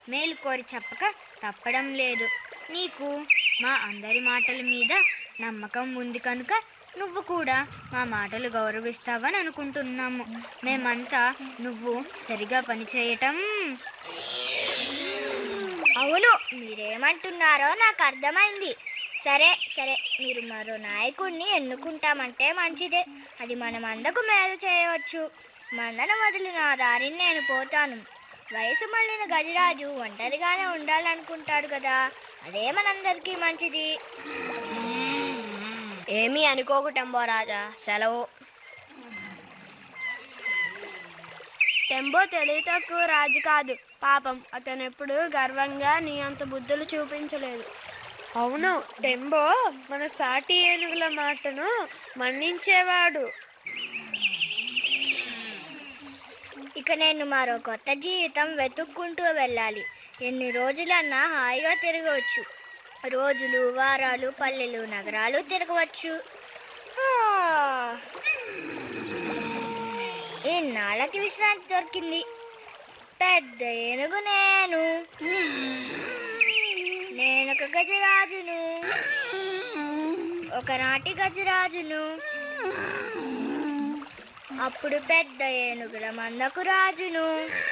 మేలు కోరి చెప్పక తప్పడం లేదు నీకు మా అందరి మాటల మీద నమ్మకం ఉంది కనుక నువ్వు కూడా మా మాటలు గౌరవిస్తావని అనుకుంటున్నాము మేమంతా నువ్వు సరిగా పనిచేయటం అవును మీరేమంటున్నారో నాకు అర్థమైంది సరే సరే మీరు మరో నాయకుడిని ఎన్నుకుంటామంటే మంచిదే అది మన మందకు మేలు చేయవచ్చు మందను వదిలి నా దారిని నేను పోతాను వయసు మళ్ళిన గజరాజు ఒంటరిగానే ఉండాలనుకుంటాడు కదా అదే మనందరికీ మంచిది ఏమీ అనుకోకు రాజా సెలవు టెంబో తెలివి తక్కువ రాజు కాదు పాపం అతను ఎప్పుడు గర్వంగా నీ అంత బుద్ధులు చూపించలేదు అవును టెంబో మన సాటి ఏనుగుల మాటను మన్నించేవాడు ఇక నేను మరో కొత్త జీవితం వెతుక్కుంటూ వెళ్ళాలి ఎన్ని రోజులన్నా హాయిగా తిరగవచ్చు రోజులు వారాలు పల్లెలు నగరాలు తిరగవచ్చు ఆ, ఇన్నాళ్ళకి విశ్రాంతి దొరికింది పెద్ద ఏనుగు నేను నేనొక గజరాజును ఒకనాటి గజరాజును అప్పుడు పెద్ద ఏనుగుల మందకు రాజును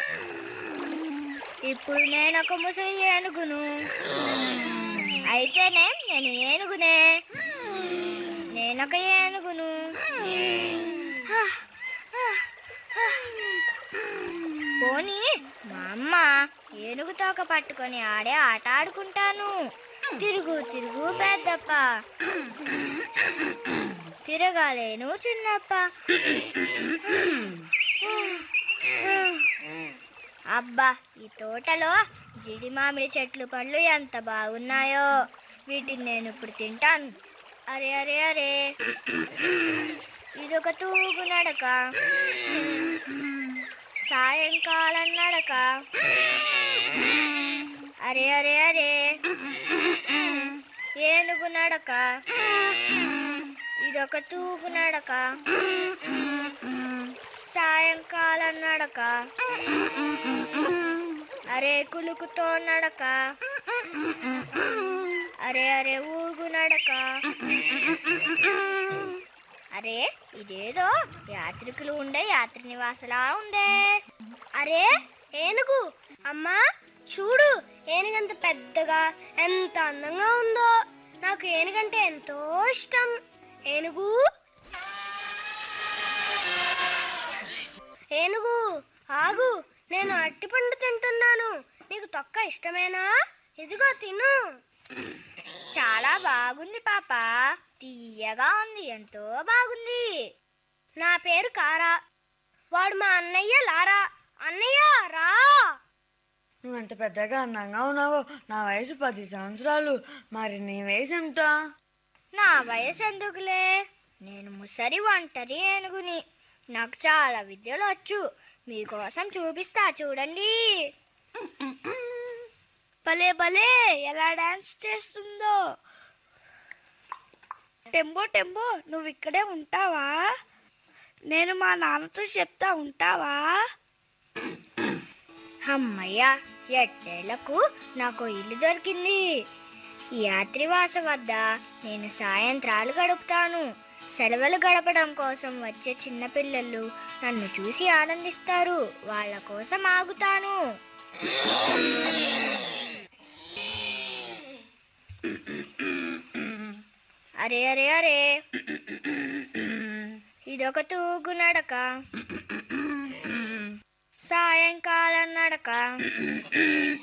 ఇప్పుడు నేనొక ముసలి ఏనుగును అయితేనే నేను ఏనుగునే నేనొక ఏనుగును హా, హా, హా. పోనీ మా అమ్మ ఏనుగు తోక పట్టుకొని ఆడే ఆట ఆడుకుంటాను తిరుగు తిరుగు పెద్దప్ప తిరగాలేను చిన్నప్ప అబ్బా ఈ తోటలో జిడి మామిడి చెట్లు పళ్ళు ఎంత బాగున్నాయో వీటిని నేను ఇప్పుడు తింటాను అరే అరే అరే ఇదొక తూగు నడక సాయంకాలం నడక అరే అరే అరే ఏనుగు నడక ఇదొక తూగు నడక సాయంకాలం నడక అరే కులుకుతో నడక అరే అరే ఊగు నడక అరే ఇదేదో యాత్రికులు ఉండే యాత్రి నివాసలా ఉందే అరే ఏనుగు అమ్మా చూడు ఏనుగంత పెద్దగా ఎంత అందంగా ఉందో నాకు ఏనుగంటే ఎంతో ఇష్టం ఏనుగు ఏనుగు ఆగు నేను అట్టిపండు తింటున్నాను నీకు తొక్క ఇష్టమేనా ఇదిగో తిను చాలా బాగుంది పాప తీయగా ఉంది ఎంతో బాగుంది నా పేరు కారా వాడు మా అన్నయ్య లారా అన్నయ్య రా నువ్వు ఎంత పెద్దగా అందంగా ఉన్నావో నా వయసు పది సంవత్సరాలు మరి నీ వయసు ఎంత నా వయసు ఎందుకులే నేను ముసరి ఒంటరి ఏనుగుని నాకు చాలా విద్యలు వచ్చు మీకోసం చూపిస్తా చూడండి భలే భలే ఎలా డాన్స్ చేస్తుందో టెంబో టెంబో నువ్వు ఇక్కడే ఉంటావా నేను మా నాన్నతో చెప్తా ఉంటావా అమ్మయ్య ఎట్టేళ్లకు నాకు ఇల్లు దొరికింది ఈ యాత్రివాస వద్ద నేను సాయంత్రాలు గడుపుతాను సెలవులు గడపడం కోసం వచ్చే చిన్నపిల్లలు నన్ను చూసి ఆనందిస్తారు వాళ్ళ కోసం ఆగుతాను అరే అరే అరే ఇదొక తూగు నడక సాయంకాలం నడక